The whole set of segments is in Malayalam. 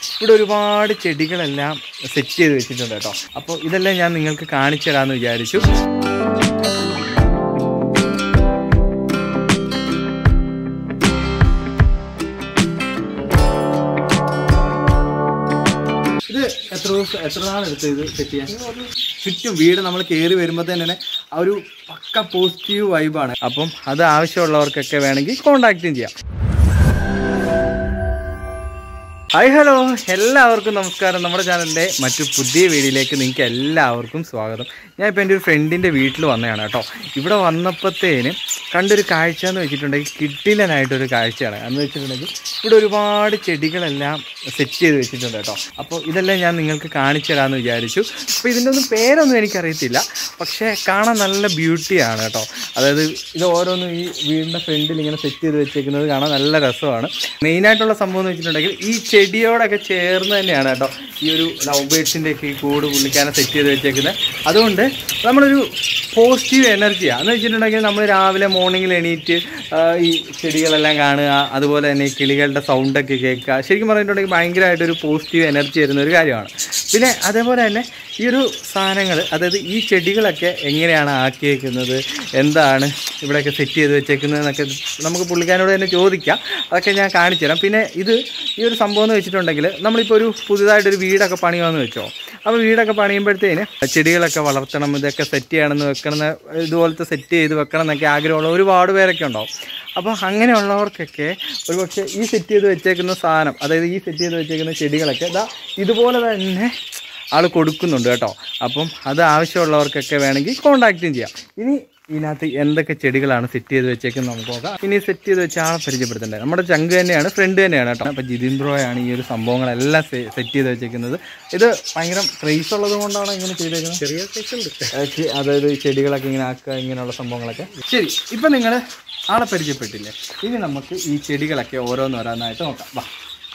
ഇവിടെ ഒരുപാട് ചെടികളെല്ലാം സെറ്റ് ചെയ്ത് വെച്ചിട്ടുണ്ട് കേട്ടോ അപ്പോൾ ഇതെല്ലാം ഞാൻ നിങ്ങൾക്ക് കാണിച്ചു തരാമെന്ന് വിചാരിച്ചു ഇത് എത്ര ദിവസം എത്ര നാളെടുത്ത് ഇത് സെറ്റ് ചെയ്യാൻ ചുറ്റും വീട് നമ്മൾ കയറി വരുമ്പോൾ തന്നെ ആ ഒരു പക്ക പോസിറ്റീവ് വൈബാണ് അപ്പം അത് ആവശ്യമുള്ളവർക്കൊക്കെ വേണമെങ്കിൽ കോണ്ടാക്റ്റും ചെയ്യാം ഹായ് ഹലോ എല്ലാവർക്കും നമസ്കാരം നമ്മുടെ ചാനലിൻ്റെ മറ്റു പുതിയ വീഡിയോയിലേക്ക് നിങ്ങൾക്ക് എല്ലാവർക്കും സ്വാഗതം ഞാൻ ഇപ്പോൾ എൻ്റെ ഒരു ഫ്രണ്ടിൻ്റെ വീട്ടിൽ വന്നതാണ് കേട്ടോ ഇവിടെ വന്നപ്പോഴത്തേന് കണ്ടൊരു കാഴ്ച എന്ന് വെച്ചിട്ടുണ്ടെങ്കിൽ കിട്ടിലനായിട്ടൊരു കാഴ്ചയാണ് എന്ന് വെച്ചിട്ടുണ്ടെങ്കിൽ ഇവിടെ ഒരുപാട് ചെടികളെല്ലാം സെറ്റ് ചെയ്ത് വെച്ചിട്ടുണ്ട് കേട്ടോ അപ്പോൾ ഇതെല്ലാം ഞാൻ നിങ്ങൾക്ക് കാണിച്ചു തരാമെന്ന് വിചാരിച്ചു അപ്പോൾ ഇതിൻ്റെ ഒന്നും പേരൊന്നും എനിക്കറിയത്തില്ല പക്ഷേ കാണാൻ നല്ല ബ്യൂട്ടിയാണ് കേട്ടോ അതായത് ഇത് ഓരോന്നും ഈ വീടിൻ്റെ ഫ്രണ്ടിൽ ഇങ്ങനെ സെറ്റ് ചെയ്ത് വെച്ചേക്കുന്നത് കാണാൻ നല്ല രസമാണ് മെയിനായിട്ടുള്ള സംഭവം എന്ന് വെച്ചിട്ടുണ്ടെങ്കിൽ ഈ ചെടിയോടൊക്കെ ചേർന്ന് തന്നെയാണ് കേട്ടോ ഈ ഒരു ലവ് ബേഡ്സിൻ്റെ ഒക്കെ ഈ കൂട് പുള്ളിക്കാനെ സെറ്റ് ചെയ്ത് വെച്ചേക്കുന്നത് അതുകൊണ്ട് നമ്മളൊരു പോസിറ്റീവ് എനർജിയാണ് എന്ന് വെച്ചിട്ടുണ്ടെങ്കിൽ നമ്മൾ രാവിലെ മോർണിംഗിൽ എണീറ്റ് ആ, ഈ ചെടികളെല്ലാം കാണുക അതുപോലെ തന്നെ ഈ കിളികളുടെ സൗണ്ടൊക്കെ കേൾക്കുക ശരിക്കും പറഞ്ഞിട്ടുണ്ടെങ്കിൽ ഭയങ്കരമായിട്ടൊരു പോസിറ്റീവ് എനർജി തരുന്ന ഒരു കാര്യമാണ് പിന്നെ അതേപോലെ തന്നെ ഈ ഒരു സാധനങ്ങൾ അതായത് ഈ ചെടികളൊക്കെ എങ്ങനെയാണ് ആക്കിയേക്കുന്നത് എന്താണ് ഇവിടെയൊക്കെ സെറ്റ് ചെയ്ത് വെച്ചേക്കുന്നത് എന്നൊക്കെ നമുക്ക് പുള്ളിക്കാരോട് തന്നെ ചോദിക്കാം അതൊക്കെ ഞാൻ കാണിച്ചു തരാം പിന്നെ ഇത് ഈ ഒരു സംഭവം എന്ന് വെച്ചിട്ടുണ്ടെങ്കിൽ നമ്മളിപ്പോൾ ഒരു പുതുതായിട്ടൊരു വീടൊക്കെ പണിയുമെന്ന് വെച്ചോ അപ്പോൾ വീടൊക്കെ പണിയുമ്പോഴത്തേന് ചെടികളൊക്കെ വളർത്തണം ഇതൊക്കെ സെറ്റ് ചെയ്യണമെന്ന് വെക്കണം എന്ന് ഇതുപോലത്തെ സെറ്റ് ചെയ്ത് വെക്കണം എന്നൊക്കെ ആഗ്രഹമുള്ള ഒരുപാട് പേരൊക്കെ ഉണ്ടാവും അപ്പോൾ അങ്ങനെയുള്ളവർക്കൊക്കെ ഒരുപക്ഷെ ഈ സെറ്റ് ചെയ്ത് വെച്ചേക്കുന്ന സാധനം അതായത് ഈ സെറ്റ് ചെയ്ത് വെച്ചേക്കുന്ന ചെടികളൊക്കെ ഇതാ ഇതുപോലെ തന്നെ ആൾ കൊടുക്കുന്നുണ്ട് കേട്ടോ അപ്പം അത് ആവശ്യമുള്ളവർക്കൊക്കെ വേണമെങ്കിൽ കോണ്ടാക്റ്റും ചെയ്യാം ഇനി ഇതിനകത്ത് എന്തൊക്കെ ചെടികളാണ് സെറ്റ് ചെയ്ത് വെച്ചേക്കുന്നത് നമുക്ക് നോക്കാം ഇനി സെറ്റ് ചെയ്ത് വെച്ച ആളെ പരിചയപ്പെടുത്തേണ്ടത് നമ്മുടെ ചങ്ക് തന്നെയാണ് ഫ്രണ്ട് തന്നെയാണ് കേട്ടോ അപ്പം ജിതിൻ ബ്രോയാണ് ഈ ഒരു സംഭവങ്ങളെല്ലാം സെറ്റ് ചെയ്ത് വെച്ചേക്കുന്നത് ഇത് ഭയങ്കര ക്രൈസ് ഉള്ളത് കൊണ്ടാണ് ഇങ്ങനെ ചെയ്തേക്കുന്നത് ചെറിയ സൈസ് ഉണ്ട് ഏഹ് ചെ- അതായത് ഈ ചെടികളൊക്കെ ഇങ്ങനെ ആക്കുക ഇങ്ങനെയുള്ള സംഭവങ്ങളൊക്കെ ശരി ഇപ്പം നിങ്ങൾ ആളെ പരിചയപ്പെട്ടില്ലേ ഇനി നമുക്ക് ഈ ചെടികളൊക്കെ ഓരോന്നോരോന്നായിട്ട് നോക്കാം വാ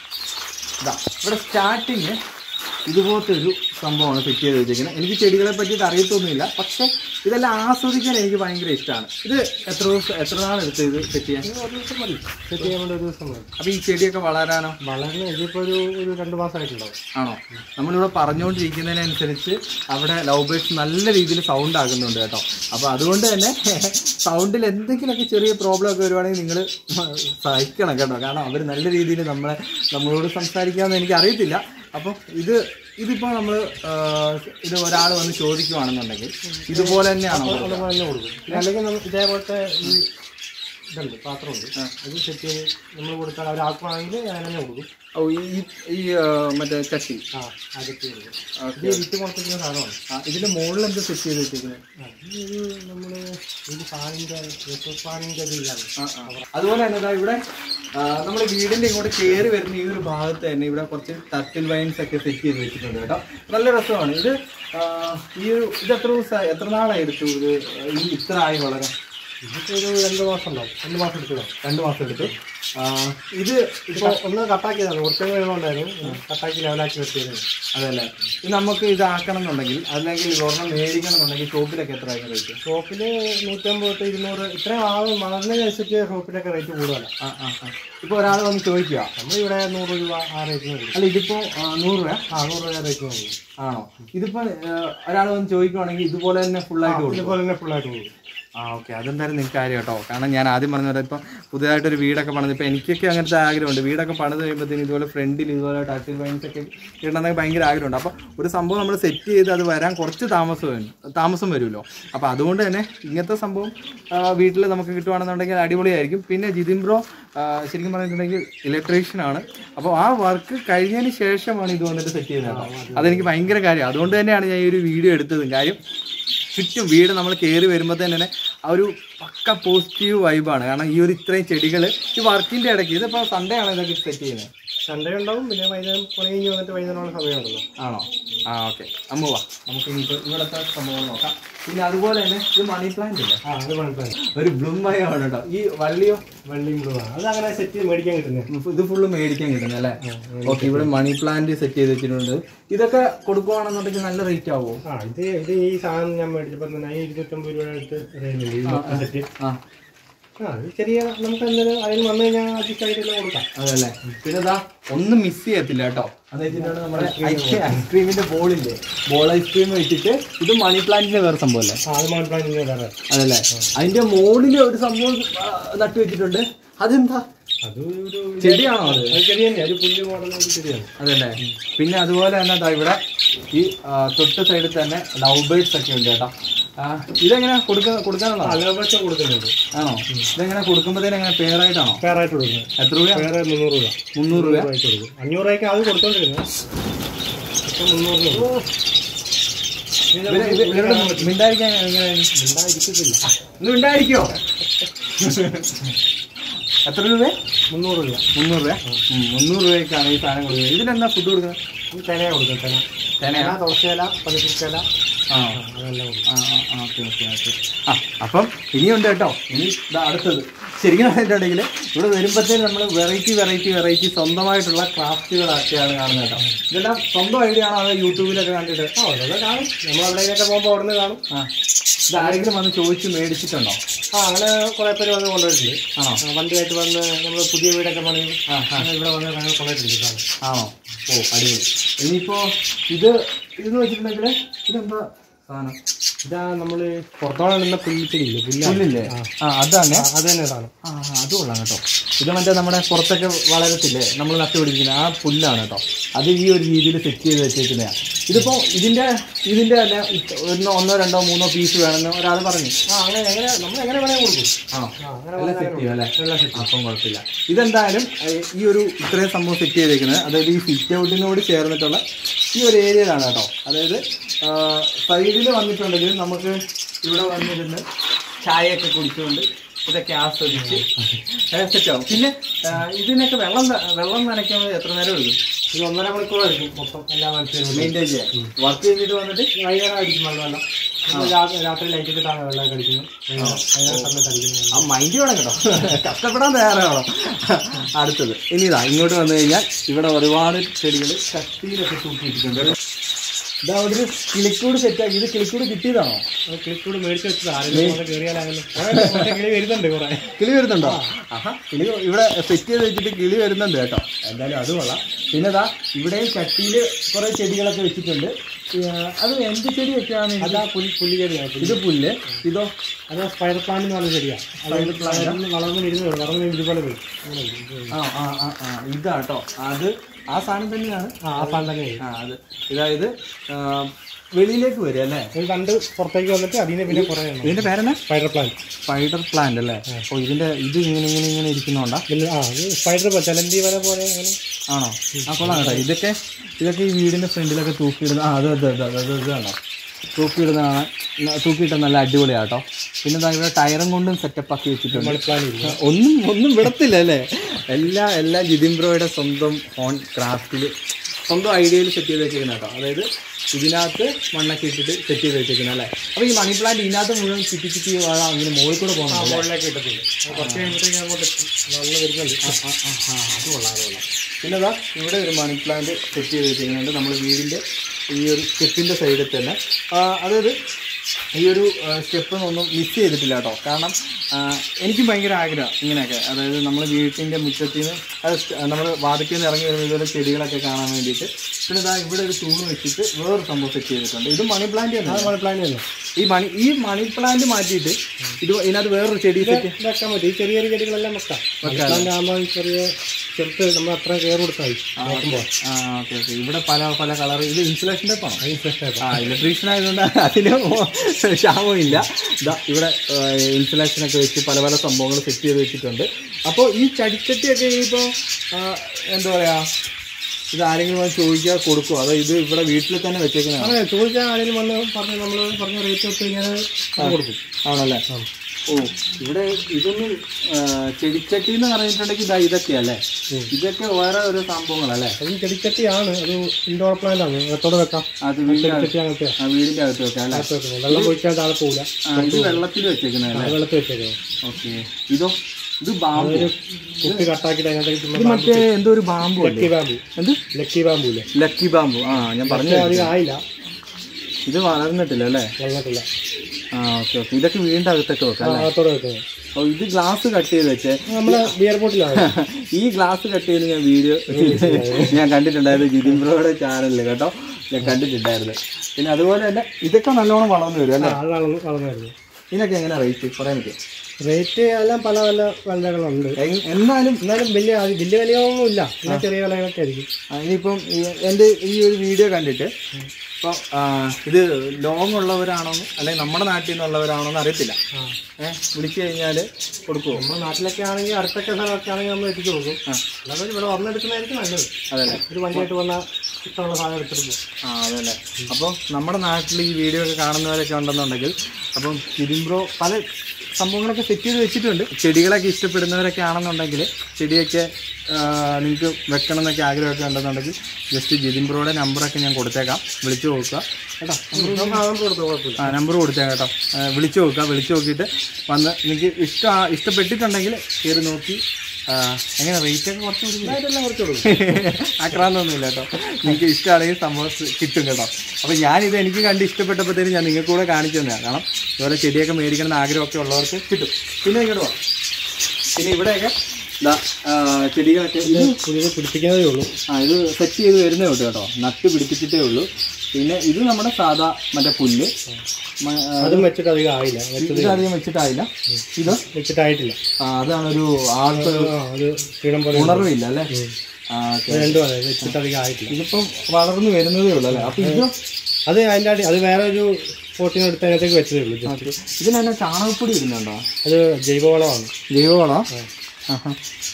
ഇതാ ഇവിടെ സ്റ്റാർട്ടിങ് ഇതുപോലത്തെ ഒരു സംഭവമാണ് സെറ്റ് ചെയ്ത് വെച്ചിരിക്കുന്നത് എനിക്ക് ചെടികളെ പറ്റിയിട്ട് അറിയത്തൊന്നുമില്ല പക്ഷെ ഇതെല്ലാം ആസ്വദിക്കാൻ എനിക്ക് ഭയങ്കര ഇഷ്ടമാണ് ഇത് എത്ര ദിവസം എത്ര നാളെടുത്ത് ഇത് സെറ്റ് ചെയ്യാൻ ഒരു ദിവസം മതി സെറ്റ് ചെയ്യാൻ വേണ്ടി ഒരു ദിവസം മതി അപ്പോൾ ഈ ചെടിയൊക്കെ വളരാനോ വളർന്ന് ഇതിപ്പോൾ ഒരു ഒരു രണ്ട് മാസമായിട്ടുണ്ടാവും ആണോ നമ്മളിവിടെ പറഞ്ഞുകൊണ്ടിരിക്കുന്നതിനനുസരിച്ച് അവിടെ ലവ് ബേഡ്സ് നല്ല രീതിയിൽ സൗണ്ട് ആകുന്നുണ്ട് കേട്ടോ അപ്പോൾ അതുകൊണ്ട് തന്നെ സൗണ്ടിൽ എന്തെങ്കിലുമൊക്കെ ചെറിയ പ്രോബ്ലം ഒക്കെ വരുവാണെങ്കിൽ നിങ്ങൾ സഹിക്കണം കേട്ടോ കാരണം അവർ നല്ല രീതിയിൽ നമ്മളെ നമ്മളോട് സംസാരിക്കാമെന്ന് എനിക്ക് അറിയത്തില്ല അപ്പോൾ ഇത് ഇതിപ്പോൾ നമ്മൾ ഇത് ഒരാൾ വന്ന് ചോദിക്കുവാണെന്നുണ്ടെങ്കിൽ ഇതുപോലെ തന്നെയാണോ കൊടുക്കുക? അതുപോലെ തന്നെ കൊടുക്കും പിന്നെ അല്ലെങ്കിൽ നമുക്ക് ഇതേപോലത്തെ ഈ ഇതുണ്ട് പാത്രമുണ്ട് അത് സെറ്റ് ചെയ്ത് നമ്മൾ കൊടുത്താൽ അവർ ആക്കുവാണെങ്കിൽ ഞാൻ തന്നെ കൊടുക്കും ഓ ഈ ഈ- ഈ ആ, മറ്റേ ചട്ടി ആ അതൊക്കെ കൊടുക്കും ഓക്കെ ഇത് വിറ്റ് മുളപ്പിക്കുന്ന സാധനമാണ് ആ ഇതിൻ്റെ മുകളിൽ എന്താ സെറ്റ് ചെയ്ത് വെച്ചിരിക്കുന്നത് ആ, ഇത് നമ്മൾ ഒരു ഫാനിൻ്റെ ഫാനിൻ്റെ ഇതിലാണ് ആ, ആ. അതുപോലെ തന്നെ ദാ ഇവിടെ നമ്മൾ വീടിന്റെ ഇങ്ങോട്ട് കയറി വരുന്ന ഈ ഒരു ഭാഗത്ത് തന്നെ ഇവിടെ കുറച്ച് ടർട്ടിൽ വൈൻസ് ഒക്കെ സെറ്റ് ചെയ്ത് വെച്ചിട്ടുണ്ട് കേട്ടോ നല്ല രസമാണ് ഇത് ആ, ഈ ഒരു ഇത് എത്ര ദിവസം എത്ര നാളായി എടുത്തു ഇത് ഈ ഇത്ര ആയി വളരാൻ ഇതിപ്പോൾ ഒരു രണ്ട് മാസം ഉണ്ടാവും രണ്ട് മാസം എടുത്തതാണ് രണ്ട് മാസം എടുത്തു ആ, ഇത് ഇത് ഒന്ന് കട്ടാക്കിയതാണ് കുറച്ച് വെള്ളമുണ്ടായിരുന്നു കട്ടാക്കി ലെവലാക്കി വെച്ചിരുന്നു അതല്ലേ ഇത് നമുക്ക് ഇതാക്കണം എന്നുണ്ടെങ്കിൽ അല്ലെങ്കിൽ ഒരെണ്ണം മേടിക്കണം എന്നുണ്ടെങ്കിൽ ഷോപ്പിലൊക്കെ എത്ര ആയി റേറ്റ് ഷോപ്പിൽ നൂറ്റമ്പത് തൊട്ട് ഇരുന്നൂറ് ഇത്രയും ആൾ വളർന്നതിനനുസരിച്ച് ഷോപ്പിലൊക്കെ റേറ്റ് കൂടുതലാണ് ആ ആ ആ ഇപ്പോൾ ഒരാൾ വന്ന് ചോദിക്കുക നമ്മളിവിടെ നൂറ് രൂപ ആ റേറ്റിന് കൊടുക്കും അല്ല ഇതിപ്പോൾ നൂറ് രൂപ ആ നൂറ് രൂപ റേറ്റിന് കൊടുക്കും ആണോ ഇതിപ്പോൾ ഒരാൾ വന്ന് ചോദിക്കുവാണെങ്കിൽ ഇതുപോലെ തന്നെ ഫുള്ളായിട്ട് കൊടുക്കും ഇതുപോലെ തന്നെ ഫുള്ളായിട്ട് കൊടുക്കും ആ ഓക്കെ അതെന്തായാലും നിങ്ങൾക്ക് കാര്യം കേട്ടോ കാരണം ഞാൻ ആദ്യം പറഞ്ഞ പോലെ ഇപ്പം പുതിയതായിട്ടൊരു വീടൊക്കെ പണിത് ഇപ്പം എനിക്കൊക്കെ അങ്ങനത്തെ ആഗ്രഹമുണ്ട് വീടൊക്കെ പണിത് കഴിയുമ്പോഴത്തേന് ഇതുപോലെ ഫ്രണ്ടിൽ ഇതുപോലെ ടച്ചിൽ വൈൻസ് ഒക്കെ ഇടണമെന്നൊക്കെ ഭയങ്കര ആഗ്രഹമുണ്ട് അപ്പോൾ ഒരു സംഭവം നമ്മൾ സെറ്റ് ചെയ്ത് അത് വരാൻ കുറച്ച് താമസം വരും താമസം വരുമല്ലോ അപ്പോൾ അതുകൊണ്ട് തന്നെ ഇങ്ങനത്തെ സംഭവം വീട്ടിൽ നമുക്ക് കിട്ടുവാണെന്നുണ്ടെങ്കിൽ അടിപൊളിയായിരിക്കും പിന്നെ ജിതിൻ ബ്രോ ആ, ശരിക്കും പറഞ്ഞിട്ടുണ്ടെങ്കിൽ ഇലക്ട്രീഷ്യൻ ആണ് അപ്പോൾ ആ വർക്ക് കഴിഞ്ഞതിന് ശേഷമാണ് ഇത് വന്നിട്ട് സെറ്റ് ചെയ്യുന്നത് കേട്ടോ അതെനിക്ക് ഭയങ്കര കാര്യം അതുകൊണ്ട് തന്നെയാണ് ഞാൻ ഈ ഒരു വീഡിയോ എടുത്തതും കാര്യം ചുറ്റും വീട് നമ്മൾ കയറി വരുമ്പോൾ തന്നെ ആ ഒരു പക്ക പോസിറ്റീവ് വൈബാണ് കാരണം ഈ ഒരു ഇത്രയും ചെടികൾ ഈ വർക്കിൻ്റെ ഇടയ്ക്ക് ഇതിപ്പോൾ സൺഡേ ആണ് ഇതൊക്കെ സെറ്റ് ചെയ്യുന്നത് സൺഡേ ഉണ്ടാവും പിന്നെ വൈകുന്നേരം പണി കഴിഞ്ഞ് വന്നിട്ട് വൈകുന്നേരമുള്ള സമയമുണ്ടല്ലോ ആണോ ആ ഓക്കെ അമ്മ വാ നമുക്ക് ഇനിയിപ്പോൾ ഇവിടുത്തെ സംഭവങ്ങൾ നോക്കാം പിന്നെ അതുപോലെ തന്നെ ഇത് മണി പ്ലാന്റ് ഇല്ലേ ആ അത് മനസ്സിലായി ഒരു ബ്ലൂമയമാണ് കേട്ടോ ഈ വള്ളിയോ വെള്ളിയും ബ്ലൂ ആണ് അത് അങ്ങനെ സെറ്റ് ചെയ്ത് മേടിക്കാൻ കിട്ടുന്നത് ഇത് ഫുള്ള് മേടിക്കാൻ കിട്ടുന്നത് അല്ലേ ഓക്കെ ഇവിടെ മണി പ്ലാന്റ് സെറ്റ് ചെയ്ത് വെച്ചിട്ടുണ്ട് ഇതൊക്കെ കൊടുക്കുവാണെന്നുണ്ടെങ്കിൽ നല്ല റേറ്റ് ആവുമോ ആ ഇത് ഇത് ഈ സാധനം ഞാൻ മേടിച്ചപ്പോൾ തന്നെ ഈ ഇരുന്നൂറ്റമ്പത് രൂപ അടുത്ത് റേഞ്ചുണ്ട് ഈ സെറ്റ് ആ ആ ഇത് ചെറിയ നമുക്ക് എന്തെങ്കിലും അതിന് വന്നു കഴിഞ്ഞാൽ അഡ്ജസ്റ്റ് ആയിട്ട് കൊടുക്കാം അതല്ലേ പിന്നെ ഇതാ ഒന്നും മിസ് ചെയ്യത്തില്ല കേട്ടോ അത് വെച്ചിട്ടാണ് നമ്മുടെ ഐസ്ക്രീമിന്റെ ബോളില്ലേ ബോൾ ഐസ്ക്രീം വെച്ചിട്ട് ഇത് മണി പ്ലാന്റിന്റെ വേറെ സംഭവമല്ലേ ആ അത് മണി പ്ലാന്റിന് വേറെ അതല്ലേ അതിന്റെ മോളില് ഒരു സംഭവം ആ, നട്ടു വെച്ചിട്ടുണ്ട് അതെന്താ അത് ഒരു ചെടിയാണോ അത് അത് ചെടി തന്നെ ഒരു പുല്ല് മോഡൽ ഒരു ചെടിയാണ് അതല്ലേ പിന്നെ അതുപോലെ തന്നെ ദാ ഇവിടെ ഈ ആ, തൊട്ട് സൈഡിൽ തന്നെ ലവ് ബേർഡ്സ് ഒക്കെ ഉണ്ട് കേട്ടോ ആ, ഇതെങ്ങനെ കൊടുക്ക കൊടുക്കാനുള്ളതാ അലവശ കൊടുക്കുന്നുണ്ട് ആണോ ഇതെങ്ങനെ കൊടുക്കുമ്പോഴത്തേനും എങ്ങനെ പേറായിട്ടാണോ പേറായിട്ട് കൊടുക്കുന്നത് എത്ര രൂപ പേര് മുന്നൂറ് രൂപ മുന്നൂറ് രൂപ രൂപയ്ക്ക് കൊടുക്കും അഞ്ഞൂറ് രൂപയ്ക്ക് അത് കൊടുത്തോണ്ടിരുന്നത് ഇപ്പം മുന്നൂറ് രൂപ ഇവര് ഇത് ഇവരോട് മിണ്ടായിരിക്കാൻ എങ്ങനെ ഉണ്ടായിരിക്കത്തില്ല ഇത് മിണ്ടായിരിക്കോ എത്ര രൂപ മുന്നൂറ് രൂപ മുന്നൂറ് രൂപ ഉം, മുന്നൂറ് രൂപയ്ക്കാണ് ഈ സാധനം കൊടുക്കുന്നത് ഇതിനെന്താ ഫുഡ് കൊടുക്കുന്നത് ഈ തേനയാണ് കൊടുക്കുന്നത് തേന തേനയാ? തേന തുളസിയില പനിക്കൂർക്കയില ആ അതെല്ലാം കൊടുക്കും ആ ആ ഓക്കെ ഓക്കെ ഓക്കെ ആ അപ്പം ഇനിയുണ്ട് കേട്ടോ ഇനി ഇതാ അടുത്തത് ശരിക്കും പറഞ്ഞിട്ടുണ്ടെങ്കിൽ ഇവിടെ വരുമ്പോഴത്തേക്കും നമ്മൾ വെറൈറ്റി വെറൈറ്റി വെറൈറ്റി സ്വന്തമായിട്ടുള്ള ക്രാഫ്റ്റുകളൊക്കെയാണ് കാണുന്നത് കേട്ടോ ഇതെല്ലാം സ്വന്തം ഐഡിയ ആണോ അതോ യൂട്യൂബിലൊക്കെ കണ്ടിട്ട് ആ ഓരോന്ന് കാണും നമ്മൾ എവിടെയൊക്കെ പോകുമ്പോൾ അവിടെ നിന്ന് കാണും ആ ഇത് ആരെങ്കിലും വന്ന് ചോദിച്ച് മേടിച്ചിട്ടുണ്ടോ ആ അങ്ങനെ കുറേ പേര് വന്ന് കൊണ്ടുപോയിട്ടുണ്ട് ആണോ ആ, വണ്ടിയായിട്ട് വന്ന് നമ്മൾ പുതിയ വീടൊക്കെ പണിയും ആ ആ അങ്ങനെ ഇവിടെ വന്ന് അങ്ങനെ കൊണ്ടുപോയിട്ടുണ്ട് ഈ സാധനം ആണോ ഓ അടിപൊളി ഇനിയിപ്പോ ഇത് ഇതെന്ന് വെച്ചിട്ടുണ്ടെങ്കിൽ ഇതെന്താ സാധനം ഇതാ നമ്മൾ പുറത്തോടെ നിന്ന പുല്ലിച്ചെടിയില്ലേ പുല്ല പുല്ലില്ലേ ആ അതാണ് അത് തന്നെ സാധനം ആ ആ, അത് കൊള്ളാം കേട്ടോ ഇത് മറ്റേ നമ്മുടെ പുറത്തൊക്കെ വളരത്തില്ലേ നമ്മൾ നട്ടുപിടിക്കുന്ന ആ പുല്ലാണ് കേട്ടോ അത് ഈ ഒരു രീതിയിൽ സെറ്റ് ചെയ്ത് വെച്ചേക്കുന്നതാണ് ഇതിപ്പോ ഇതിന്റെ ഇതിന്റെ തന്നെ ഇ- ഒന്നോ ഒന്നോ രണ്ടോ മൂന്നോ പീസ് വേണമെന്ന് ഒരാൾ പറഞ്ഞു ആ അങ്ങനെ എങ്ങനെ നമ്മൾ എങ്ങനെ വേണേൽ കൊടുക്കും ആണോ ആ അങ്ങനെ എല്ലാം സെറ്റ് ചെയ്യും അല്ലേ അപ്പം കുഴപ്പമില്ല ഇതെന്തായാലും ഏഹ്, ഈ ഒരു ഇത്രയും സംഭവം സെറ്റ് ചെയ്തേക്കുന്നത് അതായത് ഈ സിറ്റ് ഔട്ടിനോട് ചേർന്നിട്ടുള്ള ഈ ഒരു ഏരിയയിലാണ് കേട്ടോ അതായത് സൈഡിൽ വന്നിട്ടുണ്ടെങ്കിൽ നമുക്ക് ഇവിടെ വന്നിരുന്ന് ചായയൊക്കെ കുടിച്ചുകൊണ്ട് ഇതൊക്കെ ആസ്വദിച്ച് സെറ്റ് ആവും പിന്നെ ആ, ഇതിനൊക്കെ വെള്ളം ന- വെള്ളം നനയ്ക്കുമ്പോൾ എത്ര നേരം എടുക്കും ഇത് ഒന്നര മണിക്കൂർ ആയിരിക്കും മൊത്തം എല്ലാ മനുഷ്യരും മെയിൻറ്റെയിൻ ചെയ്യാൻ വർക്ക് ചെയ്തിട്ട് വന്നിട്ട് വൈകുന്നേരം അടിക്കും വെള്ളം എല്ലാം നമ്മൾ രാ- രാത്രി ലൈറ്റ് ഇട്ടിട്ടാണ് വെള്ളം അടിക്കുന്നത് വൈകുന്നേരം സമയത്ത് അടിക്കുന്നത് ആ മൈൻഡ് വേണം കേട്ടോ കഷ്ടപ്പെടാൻ തയ്യാറാവണം അടുത്തത് ഇനി ഇതാ ഇങ്ങോട്ട് വന്നു കഴിഞ്ഞാൽ ഇവിടെ ഒരുപാട് ചെടികൾ ശക്തിയിലൊക്കെ തൂക്കിയിട്ടുണ്ട് ഇതാ അവിടെ ഒരു കിളിക്കൂട് സെറ്റാക്കി ഇത് കിളിക്കൂട് കിട്ടിയതാണോ കിളിക്കൂട് മേടിച്ച് വെച്ചത് ആരെങ്കിലും കയറിയാലാകല്ലോ കുറേ കിളി വരുന്നുണ്ട് കുറേ കിളി വരുന്നുണ്ടോ ആഹാ കിളി ഇവിടെ സെറ്റ് ചെയ്ത് വെച്ചിട്ട് കിളി വരുന്നുണ്ട് കേട്ടോ എന്തായാലും അത് കൊള്ളാം പിന്നെ ഇതാ ഇവിടെയും ചട്ടിയിൽ കുറെ ചെടികളൊക്കെ വെച്ചിട്ടുണ്ട് ആ, അത് എന്ത് ചെടിയൊക്കെയാണ് ഇത്? അതാ പുല്ലി പുല്ലി ചെടിയാണ് ഇത് പുല്ല് ഇതോ അത് സ്പൈഡർ പ്ലാന്റ് എന്ന് പറഞ്ഞ ചെടിയാണ് അത് വളർന്ന് വളർന്ന് ഇരുന്ന് വരും വളർന്ന് ഇതുപോലെ വരും അങ്ങനെ വരും. ആ ആ ആ ആ ഇതാട്ടോ അത് ആ സാധനം തന്നെയാണ് ആ ആ സാധനം തന്നെ ആ അത് ഇതായത് ആ, വെളിയിലേക്ക് വരും അല്ലേ ഇത് കണ്ട് പുറത്തേക്ക് വന്നിട്ട് അതിനെ പിന്നെ കുറേ എണ്ണം ഇതിന്റെ പേരെന്നാ സ്പൈഡർ പ്ലാന്റ് സ്പൈഡർ പ്ലാന്റ് അല്ലേ ഓ ഇതിന്റെ ഇത് ഇങ്ങനെ ഇങ്ങനെ ഇങ്ങനെ ഇരിക്കുന്നോണ്ടാ പിന്നെ ആ ഇത് സ്പൈഡർ ചലന്തി വരെ പോലെ അങ്ങനെ ആണോ ആ കൊള്ളാം കേട്ടോ ഇതൊക്കെ ഇതൊക്കെ ഈ വീടിന്റെ ഫ്രണ്ടിലൊക്കെ തൂക്കിയിടുന്ന ആ അത് അത് അത് അത് അത് ഇത് കണ്ടോ തൂക്കിയിടുന്നതാണ് തൂക്കിയിട്ട നല്ല അടിപൊളിയാട്ടോ പിന്നെ ദാ ഇവിടെ ടയറും കൊണ്ടും സെറ്റപ്പ് ആക്കി വെച്ചിട്ടുണ്ട് മണി പ്ലാന്റ് ഇല്ല ഒന്നും ഒന്നും വിടത്തില്ല അല്ലേ എല്ലാ എല്ലാ ജിതിൻ ബ്രോയുടെ സ്വന്തം ഓൺ ക്രാഫ്റ്റിൽ സ്വന്തം ഐഡിയയിൽ സെറ്റ് ചെയ്ത് വെച്ചിരിക്കുന്ന കേട്ടോ അതായത് ഇതിനകത്ത് മണ്ണൊക്കെ ഇട്ടിട്ട് സെറ്റ് ചെയ്ത് വെച്ചിരിക്കുന്നത് അല്ലേ അപ്പോൾ ഈ മണി പ്ലാന്റ് ഇതിനകത്ത് മുഴുവൻ ചുറ്റി ചുറ്റി വാഴ അങ്ങനെ മുകളിൽ കൂടെ പോകുന്നുണ്ട് അല്ലേ? മുകളിലേക്ക് ഇട്ടിട്ടില്ല അത് കുറച്ച് കഴിയുമ്പോഴത്തേക്ക് അങ്ങോട്ട് നല്ല വരുന്നുണ്ട് ആ, ആ, ആ, അത് കൊള്ളാം അത് കൊള്ളാം പിന്നെ ഇതാ ഇവിടെ ഒരു മണി പ്ലാന്റ് സെറ്റ് ചെയ്ത് വെച്ചിരിക്കുന്നുണ്ട് നമ്മൾ വീടിൻ്റെ ഈ ഒരു സ്റ്റെപ്പിൻ്റെ സൈഡിൽ തന്നെ ആ, അതായത് ഈ ഒരു സ്റ്റെപ്പ് ഒന്നും മിസ് ചെയ്തിട്ടില്ല കേട്ടോ കാരണം ആ, എനിക്കും ഭയങ്കര ആഗ്രഹം ഇങ്ങനെയൊക്കെ അതായത് നമ്മൾ വീട്ടിൻ്റെ മുറ്റത്തിൽ നിന്ന് അത് നമ്മൾ വാതിക്കൽ നിന്ന് ഇറങ്ങി വരുന്ന ഇതുപോലെ ചെടികളൊക്കെ കാണാൻ വേണ്ടിയിട്ട് പിന്നെ ഇതാ ഇവിടെ ഒരു തൂണ് വെച്ചിട്ട് വേറൊരു സംഭവം സെറ്റ് ചെയ്തിട്ടുണ്ട് ഇത് മണി പ്ലാന്റ് അത് തന്നെ മണി പ്ലാന്റ് തന്നെ ഈ മണി ഈ മണി പ്ലാന്റ് മാറ്റിയിട്ട് ഇത് ഇതിനകത്ത് വേറൊരു ചെടി സെറ്റ് ഇതാക്കാൻ പറ്റും ഈ ചെറിയ ചെറിയ ചെടികളെല്ലാം വെക്കാം മണി പ്ലാന്റ് ആകുമ്പോൾ ചെറിയ ചെറുത്ത് നമ്മൾ അത്ര കെയർ കൊടുത്താൽ നോക്കുമ്പോൾ ആ ഓക്കെ ഓക്കെ ഇവിടെ പല പല കളർ ഇത് ഇൻസുലേഷൻ ടൈപ്പാണോ അതിന് ആ ഇലക്ട്രീഷ്യൻ ആയതുകൊണ്ട് അതിന് ക്ഷാമമില്ല ഇതാ ഇവിടെ ഇൻസുലേഷൻ ഒക്കെ വെച്ച് പല പല സംഭവങ്ങൾ സെറ്റ് ചെയ്ത് വെച്ചിട്ടുണ്ട് അപ്പോൾ ഈ ചടിച്ചട്ടിയൊക്കെ ഇപ്പോൾ എന്താ പറയാ ഇത് ആരെങ്കിലും വന്ന് ചോദിക്കാൻ കൊടുക്കുമോ അതോ ഇത് ഇവിടെ വീട്ടിൽ തന്നെ വെച്ചേക്കുന്നതാണ് അങ്ങനെ ചോദിച്ചാൽ ആരെങ്കിലും വന്ന് പറഞ്ഞ് നമ്മൾ പറഞ്ഞ റേറ്റ് ഒത്ത് കഴിഞ്ഞാൽ അത് കൊടുക്കും ആണല്ലേ ഓ ഇവിടെ ഇതൊന്നും ആ, ചെടിച്ചട്ടി എന്ന് പറഞ്ഞിട്ടുണ്ടെങ്കിൽ ഇതാ ഇതൊക്കെയല്ലേ ഇതൊക്കെ വേറെ ഒരു സംഭവങ്ങളല്ലേ അതും ചെടിച്ചട്ടിയാണ് അത് ഇൻഡോർ പ്ലാന്റ് ആണ് അകത്തോടെ വെക്കാം അത് വീടിൻ്റെ ചെടിച്ചട്ടി അങ്ങനത്തെ ആ വീടിൻ്റെ അകത്ത് വെക്കാം അല്ലേ അകത്ത് വെക്കുന്നത് വെള്ളം പോയിക്കാൻ താഴെ പോകില്ല ആ, ഇത് വെള്ളത്തിൽ വെച്ചേക്കുന്നതല്ലേ അത് വെള്ളത്തിൽ വെച്ചേക്കുന്നത് ഓക്കെ ഇതോ ഇത് ബാമ്പു ഒരു കുട്ടി കട്ടാക്കിയിട്ട് അതിനകത്തേക്ക് ഇത് ചുമ്മാ മറ്റേ എന്തോ ഒരു ബാമ്പു അല്ലേ ലക്കി ബാമ്പു എന്ത് ലക്കി ബാമ്പു ഇല്ലേ ലക്കി ബാമ്പു ആ ഞാൻ പറഞ്ഞു പക്ഷേ അധികം ആയില്ല ഇത് വളർന്നിട്ടില്ല അല്ലേ വളർന്നിട്ടില്ല ആ ഓക്കെ ഓക്കെ ഇതൊക്കെ വീടിൻ്റെ അകത്തൊക്കെ വെക്കാം അല്ലേ അകത്തോടെ വെക്കുന്നത് ഓ ഇത് ഗ്ലാസ് കട്ട് ചെയ്ത് വെച്ചേ നമ്മളെ ബിയർ ബോട്ടിലാണ് ഈ ഗ്ലാസ് കട്ട് ചെയ്ത് ഞാൻ വീഡിയോ ഞാൻ കണ്ടിട്ടുണ്ടായിരുന്നു ജിതിൻ ബ്രോയുടെ ചാനലിൽ കേട്ടോ ഞാൻ കണ്ടിട്ടുണ്ടായിരുന്നു പിന്നെ അതുപോലെ തന്നെ ഇതൊക്കെ നല്ലോണം വളർന്നു വരും അല്ലേ അത് വളർന്ന് വളർന്നായിരുന്നു ഇതിനൊക്കെ എങ്ങനെ റേറ്റ് പറയാൻ പറ്റും റേറ്റ് എല്ലാം പല പല വിലകളുണ്ട് എ- എന്നാലും എന്നാലും വലിയ അത് വലിയ വിലയൊന്നും ഇല്ല പിന്നെ ചെറിയ വിലകളൊക്കെ ആയിരിക്കും ആ, ഇനിയിപ്പം ഈ- എൻ്റെ ഈ ഒരു വീഡിയോ കണ്ടിട്ട് ഇപ്പം ആ, ഇത് ലോങ് ഉള്ളവരാണോന്ന് അല്ലെങ്കിൽ നമ്മുടെ നാട്ടിൽ നിന്നുള്ളവരാണോന്ന് അറിയത്തില്ല ആ ഏഹ് വിളിച്ചു കഴിഞ്ഞാൽ കൊടുക്കുമോ നമ്മുടെ നാട്ടിലൊക്കെ ആണെങ്കിൽ അടുത്തൊക്കെ സ്ഥലമൊക്കെ ആണെങ്കിൽ നമ്മൾ എത്തിച്ചു കൊടുക്കും അല്ലാതെ ഇവിടെ വന്നെടുക്കുന്നതായിരിക്കും നല്ലത് അതല്ലേ ഒരു വണ്ടിയായിട്ട് വന്നാൽ ഇഷ്ടമുള്ള സാധനം എടുത്തിട്ട് പോകും ആ അതല്ലേ അപ്പോൾ നമ്മുടെ നാട്ടിൽ ഈ വീഡിയോ ഒക്കെ കാണുന്നവരൊക്കെ ഉണ്ടെന്നുണ്ടെങ്കിൽ അപ്പം ബ്രോ പല സംഭവങ്ങളൊക്കെ സെറ്റ് ചെയ്ത് വെച്ചിട്ടുണ്ട് ചെടികളൊക്കെ ഇഷ്ടപ്പെടുന്നവരൊക്കെ ആണെന്നുണ്ടെങ്കിൽ ചെടിയൊക്കെ നിങ്ങൾക്ക് വെക്കണം എന്നൊക്കെ ആഗ്രഹമൊക്കെ ഉണ്ടെന്നുണ്ടെങ്കിൽ ജസ്റ്റ് ജിതിൻ ബ്രോയുടെ നമ്പറൊക്കെ ഞാൻ കൊടുത്തേക്കാം വിളിച്ചു നോക്കുക കേട്ടോ നമുക്ക് കൊടുത്തു കുഴപ്പമില്ല ആ നമ്പർ കൊടുത്തേക്കാം കേട്ടോ ആ, വിളിച്ചു നോക്കുക വിളിച്ചു നോക്കിയിട്ട് വന്ന് നിങ്ങൾക്ക് ഇഷ്ടം ഇഷ്ടപ്പെട്ടിട്ടുണ്ടെങ്കിൽ കയറി നോക്കി ആ, എങ്ങനെ റേറ്റ് ഒക്കെ കുറച്ച് കൊടുക്കും ഇതെല്ലാം കുറച്ച് കൊടുക്കും ആക്രാന്തമൊന്നുമില്ല കേട്ടോ നിങ്ങൾക്ക് ഇഷ്ടമാണെങ്കിൽ സംഭവം സ് കിട്ടും കേട്ടോ അപ്പോൾ ഞാനിത് എനിക്ക് കണ്ട് ഇഷ്ടപ്പെട്ടപ്പോഴത്തേനും ഞാൻ നിങ്ങൾക്ക് കൂടെ കാണിച്ചു തന്നെയാണ് കാരണം ഇതുപോലെ ചെടിയൊക്കെ മേടിക്കണം എന്ന് ആഗ്രഹമൊക്കെ ഉള്ളവർക്ക് കിട്ടും പിന്നെ ഇങ്ങോട്ട് പോവാം പിന്നെ ഇവിടെയൊക്കെ ഇതാ ആ, ചെടികളൊക്കെ ഇത് പുതിയത് പിടിപ്പിക്കുന്നതേ ഉള്ളൂ ആ ഇത് സെറ്റ് ചെയ്ത് വരുന്നേ ഉള്ളൂ കേട്ടോ നട്ട് പിടിപ്പിച്ചിട്ടേ ഉള്ളൂ പിന്നെ ഇത് നമ്മുടെ സാധാ മറ്റേ പുല്ല് മ- ആ, അതും വെച്ചിട്ട് അധികം ആയില്ല വെച്ചത് ഇത് അധികം വെച്ചിട്ടായില്ല ഇത് വെച്ചിട്ടായിട്ടില്ല ആ, അതാണൊരു ആൾക്ക് ആ അത് ക്ഷീണം പോലെ ഉണർവില്ല അല്ലേ ആ, ഇത് രണ്ടും അതെ വെച്ചിട്ട് അധികം ആയിട്ടില്ല ഇതിപ്പം വളർന്നു വരുന്നതേ ഉള്ളൂ അല്ലേ അപ്പൊ ഇത് അത് അതിൻ്റെ അടി അത് വേറെ ഒരു പോട്ടിന് എടുത്ത് അതിനകത്തേക്ക് വെച്ചതേ ഉള്ളൂ just. ഓക്കെ ഇതിനെന്നെ ചാണകപ്പൊടി ഇടുന്നുണ്ടോ അത് ജൈവവളമാണ് ജൈവവളോ ആഹാ.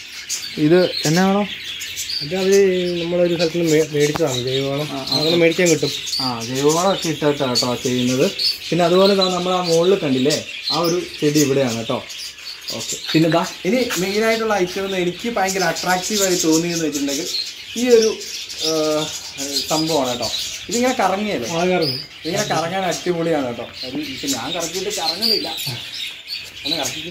ഇത് എന്നാ വളം അത് അവർ നമ്മളൊരു സ്ഥലത്ത് നിന്ന് മേ- മേടിച്ചതാണ് ജൈവവളം അങ്ങനെ മേടിക്കാൻ കിട്ടും ആ ജൈവവളമൊക്കെ ഇട്ടിട്ടാണ് കേട്ടോ ചെയ്യുന്നത് പിന്നെ അതുപോലെ ദാ നമ്മൾ ആ മുകളിൽ കണ്ടില്ലേ ആ ഒരു ചെടി ഇവിടെയാണ് കേട്ടോ ഓക്കെ പിന്നെ ദാ ഇനി മെയിനായിട്ടുള്ള ഐറ്റം എന്ന് എനിക്ക് ഭയങ്കര അട്രാക്റ്റീവായി തോന്നിയെന്ന് വെച്ചിട്ടുണ്ടെങ്കിൽ ഈ ഒരു ആ, സംഭവമാണ് കേട്ടോ ഇതിങ്ങനെ കറങ്ങിയല്ലേ ആകാറുണ്ട് ഇങ്ങനെ കറങ്ങാൻ അടിപൊളിയാണ് കേട്ടോ അത് ഇപ്പം ഞാൻ കറക്കിയിട്ട് കറങ്ങുന്നില്ല ഒന്ന് കറക്കിട്ട്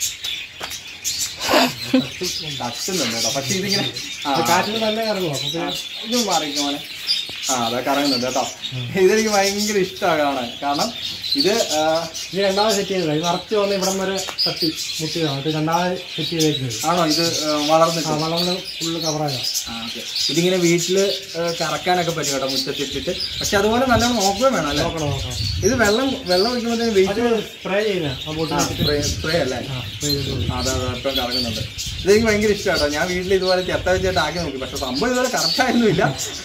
തട്ടുന്നുണ്ട് കേട്ടോ പക്ഷെ ഇതിങ്ങനെ ആ കാറ്റിന് തന്നെ ഇറങ്ങും അപ്പോൾ പിന്നെ ഇത് മാറിക്കോ മോനെ ആ അതാ കറങ്ങുന്നുണ്ട് കേട്ടോ ഇതെനിക്ക് ഭയങ്കര ഇഷ്ടമാണ് കാണാൻ കാരണം ഇത് ആ, ഇത് രണ്ടാമത് സെറ്റ് ചെയ്തത് ഇത് നിറച്ച് വന്ന് ഇവിടം വരെ തട്ടി മുട്ടിയതാണ് ഇത് രണ്ടാമത് സെറ്റ് ചെയ്തേക്കുന്നത് ആണോ ഇത് ആ, വളർന്നിട്ട് ആ വളർന്ന് ഫുള്ള് കവറാകാം ആ ഓക്കെ ഇതിങ്ങനെ വീട്ടിൽ കറക്കാനൊക്കെ പറ്റും കേട്ടോ മുറ്റത്തിട്ടിട്ട് പക്ഷെ അതുപോലെ നല്ലോണം നോക്കുകയും വേണം അല്ലേ നോക്കണം നോക്കണം ഇത് വെള്ളം വെള്ളം ഒഴിക്കുമ്പോഴത്തേന് അത് വെയിറ്റ് സ്പ്രേ ചെയ്യുന്ന ആ ബോട്ടിൽ സ്പ്രേ സ്പ്രേ അല്ലേ ആ സ്പ്രേ ചെയ്തിട്ടുള്ളൂ അതെ അതെ ഇപ്പം കറങ്ങുന്നുണ്ട് ഇതെനിക്ക് ഭയങ്കര ഇഷ്ടമാട്ടോ ഞാൻ വീട്ടിൽ ഇതുപോലെ ചെത്ത വെച്ചിട്ട് ആക്കി നോക്കി പക്ഷെ സംഭവം ഇതുപോലെ കറക്റ്റായിരുന്നില്ല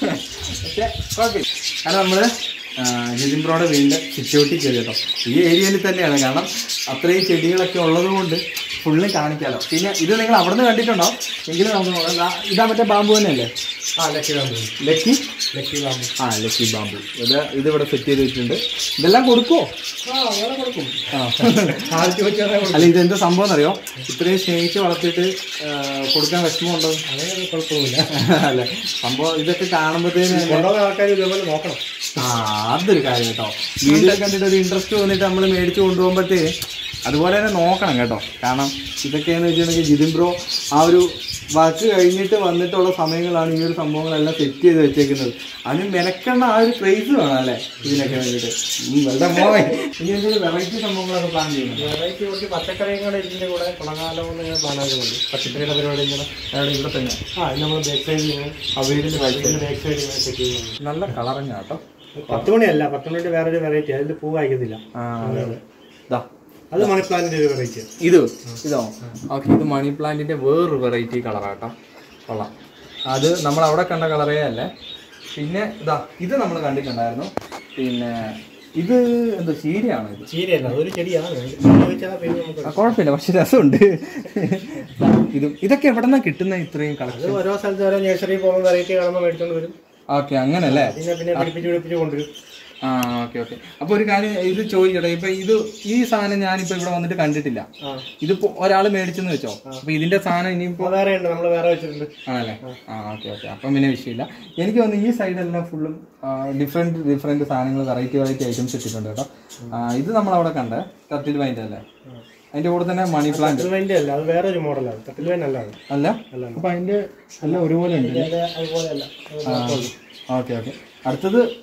പക്ഷെ കുഴപ്പമില്ല കാരണം നമ്മള് ആ, ജിതിൻ ബ്രോയുടെ വീടിന്റെ സിക്യൂരിറ്റി കയറി കേട്ടോ ഈ ഏരിയയിൽ തന്നെയാണ് കാരണം അത്രയും ചെടികളൊക്കെ ഉള്ളത് കൊണ്ട് ഫുള്ള് കാണിക്കാലോ പിന്നെ ഇത് നിങ്ങൾ അവിടെ നിന്ന് കണ്ടിട്ടുണ്ടോ എങ്കിലും നമുക്ക് നോക്കാം ദാ ഇതാ മറ്റേ ബാമ്പു തന്നെയല്ലേ ആ lucky bamboo lucky lucky bamboo ആ ലക്കി ബാമ്പു ഇത് ഇത് ഇവിടെ സെറ്റ് ചെയ്ത് വെച്ചിട്ടുണ്ട് ഇതെല്ലാം കൊടുക്കുമോ ആ അങ്ങനെ കൊടുക്കും ആ ആദ്യത്തെ വെച്ചാൽ അല്ല ഇതെന്താ സംഭവം എന്നറിയോ ഇത്രയും സ്നേഹിച്ച് വളർത്തിയിട്ട് ആ, കൊടുക്കാൻ വിഷമമുണ്ടോ അങ്ങനെ കുഴപ്പമൊന്നുമില്ല അല്ലെ സംഭവം ഇതൊക്കെ കാണുമ്പോഴത്തേന് കൊണ്ടുപോകുന്ന ആൾക്കാർ ഇതേപോലെ നോക്കണം ആ അതൊരു കാര്യം കേട്ടോ വീഡിയോ കണ്ടിട്ട് ഒരു ഇൻട്രസ്റ്റ് തോന്നിട്ട് നമ്മൾ മേടിച്ച് കൊണ്ടുപോകുമ്പോഴത്തേന് അതുപോലെ തന്നെ നോക്കണം കേട്ടോ കാരണം ഇതൊക്കെയെന്ന് വെച്ചിട്ടുണ്ടെങ്കിൽ ജിതിൻ ബ്രോ ആ ഒരു വർക്ക് കഴിഞ്ഞിട്ട് വന്നിട്ടുള്ള സമയങ്ങളാണ് ഈ ഒരു സംഭവങ്ങളെല്ലാം സെറ്റ് ചെയ്ത് വെച്ചേക്കുന്നത് അതിന് മെനക്കെണ്ണ ആ ഒരു ക്രേസ് വേണം അല്ലേ ഇതിനൊക്കെ വേണ്ടിയിട്ട് ഉം, വെറുതെ മോനെ ഇനി എന്തെങ്കിലും വെറൈറ്റി സംഭവങ്ങളൊക്കെ പ്ലാൻ ചെയ്യുന്നു വെറൈറ്റി കുറച്ച് പച്ചക്കറിയും കൂടെ ഇതിൻ്റെ കൂടെ കുളകാലം എന്ന് ഞാൻ പ്ലാൻ ആക്കുന്നുണ്ട് പച്ചക്കറിയുടെ പരിപാടി ഇങ്ങനെ അവിടെ ഇവിടെ തന്നെ ആ ഇത് നമ്മൾ ബാക്ക് സൈഡിൽ ഇങ്ങനെ ആ വീടിന്റെ back side. ഇതിൻ്റെ ബാക്ക് സൈഡിൽ ഇങ്ങനെ സെറ്റ് ചെയ്യുന്നുണ്ട് നല്ല കളറിങ് കേട്ടോ പത്ത് മണിയല്ല പത്ത് മണിയുടെ വേറൊരു വെറൈറ്റി അതിൽ പൂ കായ്ക്കത്തില്ല ആ ഇതാ അത് മണി പ്ലാന്റിന്റെ ഒരു വെറൈറ്റി ഇത് ഇതോ ഓക്കെ ഇത് മണി പ്ലാന്റിന്റെ വേറൊരു വെറൈറ്റി കളറാട്ടോ കൊള്ളാം അത് നമ്മൾ അവിടെ കണ്ട കളറേ അല്ലേ പിന്നെ ഇതാ ഇത് നമ്മൾ കണ്ടിട്ടുണ്ടായിരുന്നു പിന്നെ ഇത് എന്തോ ചീരയാണോ ഇത് ചീരയല്ല അതൊരു ചെടിയാണ് ചോദിച്ചാൽ പിന്നെ നമുക്ക് ആ, കുഴപ്പമില്ല പക്ഷെ രസമുണ്ട് ദാ, ഇതും ഇതൊക്കെ എവിടെ നിന്നാണ് കിട്ടുന്ന ഇത്രയും അത് കളക്ഷൻ ഓരോ സ്ഥലത്ത് ഓരോ നഴ്സറി പോകുന്ന വെറൈറ്റി കാണുമ്പോൾ മേടിച്ചോണ്ട് വരും ഓക്കെ അങ്ങനല്ലേ പിന്നെ പിന്നെ പിടിപ്പിച്ച് പിടിപ്പിച്ച് കൊണ്ടുവരും ആ ഓക്കെ ഓക്കെ അപ്പൊ ഒരു കാര്യം ഇത് ചോദിക്കട്ടെ ഇപ്പൊ ഇത് ഈ സാധനം ഞാനിപ്പോ ഇവിടെ വന്നിട്ട് കണ്ടിട്ടില്ല ആ ഇതിപ്പോ ഒരാൾ മേടിച്ചെന്ന് വെച്ചോ അപ്പൊ ഇതിന്റെ സാധനം ഇനിയിപ്പോ അപ്പോൾ വേറെ ഉണ്ട് നമ്മൾ വേറെ വെച്ചിട്ടുണ്ട് ആണല്ലേ ആ ഓക്കെ ഓക്കെ അപ്പം പിന്നെ വിഷയമില്ല എനിക്ക് തോന്നുന്നു ഈ സൈഡെല്ലാം ഫുള്ളും ഡിഫറെന്റ് ഡിഫറെന്റ് സാധനങ്ങൾ വെറൈറ്റി വെറൈറ്റി ഐറ്റംസ് ഇട്ടിട്ടുണ്ട് കേട്ടോ ആ, ഇത് നമ്മൾ അവിടെ കണ്ട കട്ടിൽ വൈൻഡ് അല്ലേ അതിന്റെ കൂടെ തന്നെ മണി പ്ലാന്റ് തട്ടിൽ വൈൻ്റെ അല്ല അത് വേറെ ഒരു മോഡലാണ് തട്ടിൽ വൈൻ അല്ല അത് അല്ല അല്ല. അപ്പൊ അതിന്റെ എല്ലാം ഒരുപോലെ ഉണ്ട് അതിന്റെ അതുപോലെ അല്ല അത് മാത്രമേ ഉള്ളൂ. ഓക്കെ ഓക്കെ അടുത്തത്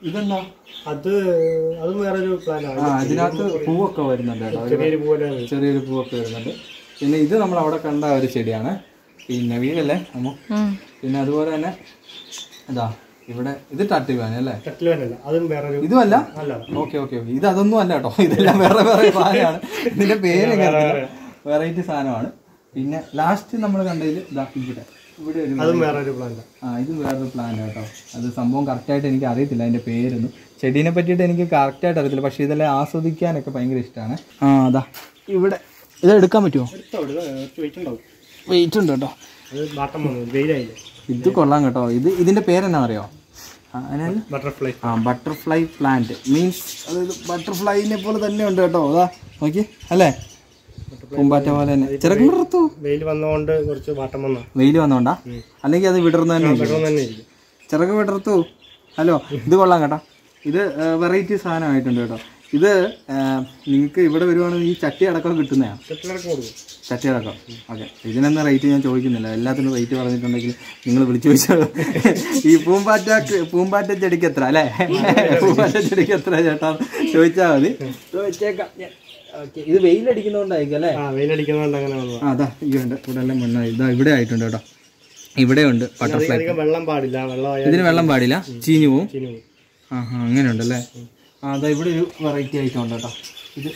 ഇതെന്താ അത് അതും വേറൊരു പ്ലാനാണ് ആ ഇതിനകത്ത് പൂവൊക്കെ വരുന്നുണ്ട് കേട്ടോ ഒരു ചെറിയൊരു പോലെ ചെറിയൊരു പൂവൊക്കെ വരുന്നുണ്ട് പിന്നെ ഇത് നമ്മൾ അവിടെ കണ്ട ഒരു ചെടിയാണ് പിന്നെ വീടല്ലേ അമ്മ പിന്നെ അതുപോലെ തന്നെ ഇതാ ഇവിടെ ഇത് ടട്ടിവാൻ അല്ലേ കട്ടിലുവാനല്ല അതും വേറൊരു ഇതുമല്ല അല്ല ഓക്കെ ഓക്കെ ഓക്കെ ഇത് അതൊന്നും അല്ല കേട്ടോ ഇതെല്ലാം വേറെ വേറെ സാധനമാണ് ഇതിന്റെ പേര് വെറൈറ്റി സാധനമാണ് പിന്നെ ലാസ്റ്റ് നമ്മൾ കണ്ടതിൽ ഇതാ ഇവിടെ ഇവിടെ ഒരു അതും വേറൊരു പ്ലാനാണ് ആ ഇത് വേറൊരു പ്ലാൻ കേട്ടോ അത് സംഭവം കറക്റ്റായിട്ട് എനിക്ക് അറിയത്തില്ല അതിന്റെ പേരൊന്നും ചെടീനെ പറ്റിയിട്ട് എനിക്ക് കറക്റ്റായിട്ട് അറിയത്തില്ല പക്ഷെ ഇതെല്ലാം ആസ്വദിക്കാനൊക്കെ ഭയങ്കര ഇഷ്ടമാണ് ആ അതാ ഇവിടെ ഇത് എടുക്കാൻ പറ്റുമോ എടുത്തോ കുറച്ച് വെയിറ്റ് ഉണ്ടാവും വെയിറ്റ് ഉണ്ട് കേട്ടോ അത് ബാട്ടം വന്നു വെയിലായില്ലേ ഇത് കൊള്ളാം കേട്ടോ ഇത് ഇതിന്റെ പേരെന്നാ അറിയോ ആ, അതിനകത്ത് ബട്ടർഫ്ലൈ ആ ബട്ടർഫ്ലൈ പ്ലാന്റ് മീൻസ് അതായത് ബട്ടർഫ്ലൈനെ പോലെ തന്നെ ഉണ്ട് കേട്ടോ അതാ നോക്കി അല്ലേ പൂമ്പാറ്റ പോലെ തന്നെ ചിറക് വിടർത്തു വെയിൽ വന്നതുകൊണ്ട് കുറച്ച് ബാട്ടം വന്ന വെയിൽ വന്നോണ്ടാ അല്ലെങ്കിൽ അത് വിടർന്നു തന്നെ ഇരിക്കും. പെട്ടെന്ന് തന്നെ ഇരിക്കും ചിറക് വിടർത്തു ഹലോ ഇത് കൊള്ളാം കേട്ടോ ഇത് വെറൈറ്റി സാധനമായിട്ടുണ്ട് കേട്ടോ ഇത് നിങ്ങൾക്ക് ഇവിടെ വരുവാണെങ്കിൽ ഈ ചട്ടി അടക്കം കിട്ടുന്നതാണ് കെട്ടിലിറക്കി കൊടുക്കും ചട്ടി അടക്കം ഓക്കെ ഇതിനൊന്നും റേറ്റ് ഞാൻ ചോദിക്കുന്നില്ല എല്ലാത്തിനും റേറ്റ് പറഞ്ഞിട്ടുണ്ടെങ്കിൽ നിങ്ങൾ വിളിച്ചു ചോദിച്ചാൽ ഈ പൂമ്പാറ്റ പൂമ്പാറ്റ ചെടിക്ക് എത്ര അല്ലേ പൂമ്പാറ്റ ചെടിക്ക് എത്ര ചേട്ടാ ചോദിച്ചാൽ മതി ചോദിച്ചേക്കാം ഓക്കെ ഇത് വെയിലടിക്കുന്നതുകൊണ്ടായിരിക്കും അല്ലേ ആ വെയിലടിക്കുന്നതുകൊണ്ട് അങ്ങനെ വന്നത് ആ അതാ ഇവിടെ ഇവിടെ എല്ലാം മണ്ണായി ഇതാ ഇവിടെ ആയിട്ടുണ്ട് കേട്ടോ ഇവിടെ ഉണ്ട് ബട്ടർഫ്ലൈ അധികം വെള്ളം പാടില്ല വെള്ളമായ ഇതിന് വെള്ളം പാടില്ല ചീഞ്ഞു പോവും ചീനി പോകും ആ ആ അങ്ങനെ ഉണ്ടല്ലേ ആ അതാ ഇവിടെ ഒരു വെറൈറ്റി ഐറ്റം ഉണ്ട് കേട്ടോ ഇത്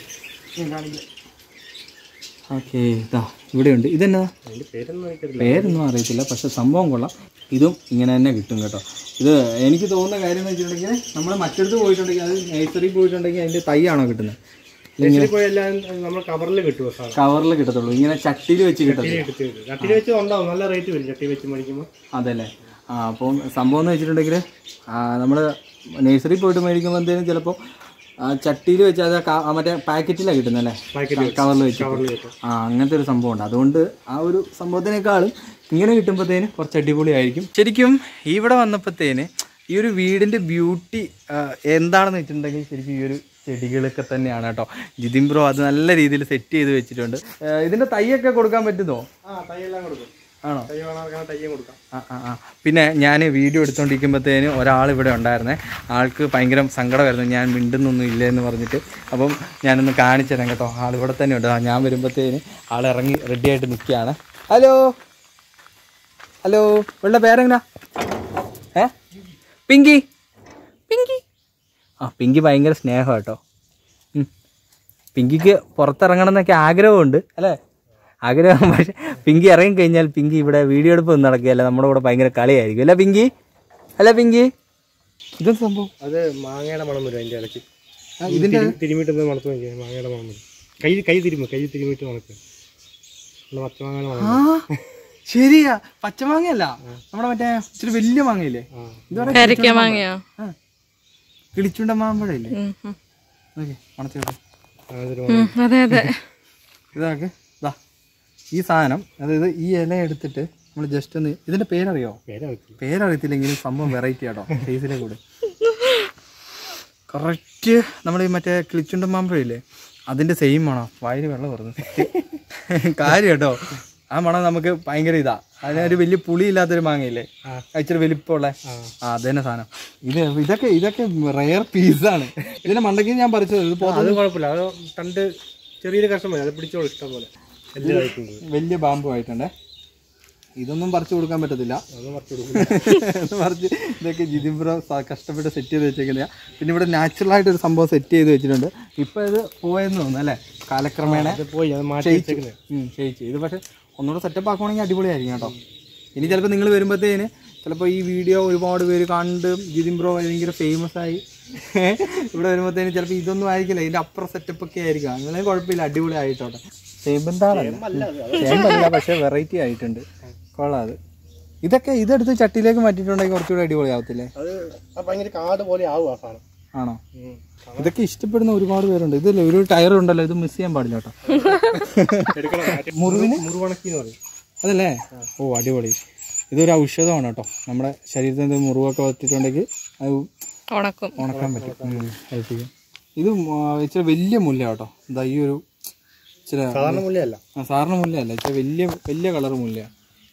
ഓക്കെ ഇതാ ഇവിടെ ഉണ്ട് ഇതെന്നാ അതിന്റെ പേരൊന്നും എനിക്കറിയില്ല പേരൊന്നും അറിയത്തില്ല പക്ഷെ സംഭവം കൊള്ളാം ഇതും ഇങ്ങനെ തന്നെ കിട്ടും കേട്ടോ ഇത് എനിക്ക് തോന്നുന്ന കാര്യം എന്ന് വെച്ചിട്ടുണ്ടെങ്കിൽ നമ്മൾ മറ്റടുത്ത് പോയിട്ടുണ്ടെങ്കിൽ അത് നഴ്സറി പോയിട്ടുണ്ടെങ്കിൽ അതിൻ്റെ തൈയാണോ കിട്ടുന്നത് നഴ്സറി പോയി എല്ലാം നമ്മൾ കവറിൽ കിട്ടുമോ സാധനം കവറിൽ കിട്ടത്തുള്ളൂ ഇങ്ങനെ ചട്ടിയിൽ വെച്ച് കിട്ടത്തില്ല എടുത്ത് കിട്ടും ചട്ടിയിൽ വെച്ച് ഉണ്ടാവും നല്ല റേറ്റ് വരും ചട്ടി വെച്ച് മേടിക്കുമ്പോൾ അതല്ലേ ആ അപ്പം സംഭവം എന്ന് വെച്ചിട്ടുണ്ടെങ്കിൽ നമ്മൾ നഴ്സറി പോയിട്ട് മേടിക്കുമ്പോൾ എന്തെങ്കിലും ചിലപ്പോൾ ചട്ടിയിൽ വെച്ച് അത് ക- ആ മറ്റേ പാക്കറ്റിലാണ് കിട്ടുന്നല്ലേ പാക്കറ്റ് കവറിൽ വെച്ച് കവറിൽ കിട്ടും ആ അങ്ങനത്തെ ഒരു സംഭവം ഉണ്ട് അതുകൊണ്ട് ആ ഒരു സംഭവത്തിനേക്കാളും ഇങ്ങനെ കിട്ടുമ്പോഴത്തേന് കുറച്ച് അടിപൊളിയായിരിക്കും ശരിക്കും ഇവിടെ വന്നപ്പോഴത്തേന് ഈ ഒരു വീടിൻ്റെ ബ്യൂട്ടി എന്താണെന്ന് വെച്ചിട്ടുണ്ടെങ്കിൽ ശരിക്കും ഈ ഒരു ചെടികളൊക്കെ തന്നെയാണ് കേട്ടോ ജിതിൻ ബ്രോ അത് നല്ല രീതിയിൽ സെറ്റ് ചെയ്ത് വെച്ചിട്ടുണ്ട് ആ, ഇതിൻ്റെ തൈയൊക്കെ കൊടുക്കാൻ പറ്റുമോ ആ തൈയെല്ലാം കൊടുക്കും ആണോ തൈ വേണമെങ്കിൽ തയ്യം കൊടുക്കാം ആ ആ ആ പിന്നെ ഞാൻ വീഡിയോ എടുത്തുകൊണ്ടിരിക്കുമ്പോഴത്തേന് ഒരാൾ ഇവിടെ ഉണ്ടായിരുന്നേ ആൾക്ക് ഭയങ്കര സങ്കടമായിരുന്നു ഞാൻ മിണ്ടുന്നൊന്നും ഇല്ല എന്ന് പറഞ്ഞിട്ട് അപ്പം ഞാനൊന്ന് കാണിച്ചു തരാം കേട്ടോ ആൾ ഇവിടെ തന്നെ ഉണ്ട് ആ, ഞാൻ വരുമ്പോഴത്തേന് ആൾ ഇറങ്ങി റെഡി ആയിട്ട് നിൽക്കുകയാണ് ഹലോ ഹലോ ഇവളുടെ പേരെങ്ങനാ ഏ പിങ്കി പിങ്കി ആ പിങ്കി ഭയങ്കര സ്നേഹം കേട്ടോ ഉം. പിങ്കിക്ക് പുറത്തിറങ്ങണം എന്നൊക്കെ ആഗ്രഹമുണ്ട് അല്ലേ ആഗ്രഹം പക്ഷെ പിങ്കി ഇറങ്ങി കഴിഞ്ഞാൽ പിങ്കി ഇവിടെ വീഡിയോ എടുപ്പ് ഒന്നും നടക്കുകയല്ല നമ്മുടെ കൂടെ ഭയങ്കര കളിയായിരിക്കും അല്ല പിങ്കി അല്ല പിങ്കി ഇതെന്ത് സംഭവം അത് മാങ്ങയുടെ മണം വരും അതിന്റെ ഇടയ്ക്ക് ആ, ഇതിന്റെ തിരുമിട്ട് മണത്ത് നോക്കിയാൽ മാങ്ങയുടെ മണം വരും കൈ കൈ തിരുമ്പ് കൈ തിരുമിട്ട് മണക്കുക നമ്മുടെ പച്ചമാങ്ങയുടെ മണം ആ ശരിയാ പച്ചമാങ്ങയല്ല നമ്മുടെ മറ്റേ ഇച്ചിരി വലിയ മാങ്ങയില്ലേ ആ ഇതുവരെ കരിക്ക മാങ്ങയോ കിളിച്ചുണ്ട മാമ്പഴയില്ലേ ഉം, ഉം. ഓക്കെ മണച്ചോട്ടെ അതൊരു ഉം, അതെ അതെ ഇതാക്ക് ഇതാ ഈ സാധനം അതായത് ഈ ഇല എടുത്തിട്ട് നമ്മൾ ജസ്റ്റ് ഒന്ന് ഇതിന്റെ പേരറിയോ പേരാവത്തില്ല പേരറിയത്തില്ലെങ്കിലും സംഭവം വെറൈറ്റി ആട്ടോ ഫേസിലെ കൂടെ കറക്റ്റ് നമ്മൾ ഈ മറ്റേ കിളിച്ചുണ്ട മാമ്പഴയില്ലേ അതിന്റെ സെയിം മണം വായിൽ വെള്ളം വരുന്നു കാര്യം കേട്ടോ ആ മണം നമുക്ക് ഭയങ്കര ഇതാ അതിനൊരു വലിയ പുളി ഇല്ലാത്തൊരു മാങ്ങയില്ലേ ആ. ആ ഇച്ചിരി വലിപ്പമുള്ള ആ അത് തന്നെ സാധനം ഇത് ഇതൊക്കെ ഇതൊക്കെ റെയർ പീസാണ് ഇതിന്റെ മണ്ടയ്ക്ക് ഞാൻ പറിച്ചത് ഇത് പോ- അത് കുഴപ്പമില്ല അത് തണ്ട് ചെറിയൊരു കഷ്ണം മതി അത് പിടിച്ചോളൂ ഇഷ്ടം പോലെ എല്ലാതായിട്ടുണ്ട് വലിയ ബാമ്പു ആയിട്ടുണ്ടേ ഇതൊന്നും പറിച്ചു കൊടുക്കാൻ പറ്റത്തില്ല അതൊന്നും കുറച്ച് കൊടുക്കും എന്ന് പറഞ്ഞ് ഇതൊക്കെ ജിതിബ്രോ കഷ്ടപ്പെട്ട് സെറ്റ് ചെയ്ത് വെച്ചേക്കുന്ന പിന്നെ ഇവിടെ natural ആയിട്ട് ഒരു സംഭവം സെറ്റ് ചെയ്ത് വെച്ചിട്ടുണ്ട് ഇപ്പൊ ഇത് പോയെന്ന് തോന്നുന്നു അല്ലേ കാലക്രമേണ അത് പോയി അത് മാറ്റി ക്ഷയിച്ചു വെച്ചേക്കുന്നത് ഉം, ക്ഷയിച്ചു ഇത് പക്ഷെ ഒന്നുകൂടെ സെറ്റപ്പ് ആക്കുവാണെങ്കിൽ അടിപൊളിയായിരിക്കും കേട്ടോ ഇനി ചിലപ്പോൾ നിങ്ങൾ വരുമ്പോഴത്തേന് ചിലപ്പോൾ ഈ വീഡിയോ ഒരുപാട് പേര് കണ്ട് ജിതിൻ ബ്രോ ഭയങ്കര ഫേമസ് ആയി ഇവിടെ വരുമ്പോഴത്തേന് ചിലപ്പോൾ ഇതൊന്നും ആയിരിക്കില്ല ഇതിന്റെ അപ്പുറം സെറ്റപ്പ് ഒക്കെ ആയിരിക്കും അങ്ങനെ കുഴപ്പമില്ല അടിപൊളി ആയിട്ടോട്ടെ ചേമ്പന്താളല്ല ചേമ്പല്ല പക്ഷെ വെറൈറ്റി ആയിട്ടുണ്ട് കൊള്ളാം അത് ഇതൊക്കെ ഇതെടുത്ത് ചട്ടിയിലേക്ക് മാറ്റിയിട്ടുണ്ടെങ്കിൽ കുറച്ചുകൂടി അടിപൊളി ആവത്തില്ലേ അത് അത് ഭയങ്കര കാട് പോലെ ആവും ആ സാധനം ആണോ ഇതൊക്കെ ഇഷ്ടപ്പെടുന്ന ഒരുപാട് പേരുണ്ട് ഇതില്ലേ ഒരു ടയർ ഉണ്ടല്ലോ ഇത് മിസ് ചെയ്യാൻ പാടില്ല കേട്ടോ എടുക്കണം മുറിവിന് മുറിവണക്കി എന്ന് പറയും അതല്ലേ ഓ അടിപൊളി ഇതൊരു ഔഷധമാണ് കേട്ടോ നമ്മുടെ ശരീരത്തിൽ നിന്ന് മുറിവൊക്കെ വത്തിട്ടുണ്ടെങ്കിൽ അത് ഉണക്കും ഉണക്കാൻ പറ്റും ഹെൽപ്പ് ചെയ്യും ഇത് മ- ഇച്ചിരി വലിയ മുല്ല കേട്ടോ ഇതാ ഈ ഒരു ഇച്ചിരി സാധാരണ മുല്ലയല്ല ആ, സാധാരണ മുല്ലയല്ല ഇച്ചിരി വലിയ വലിയ കളർ മുല്ലയാണ്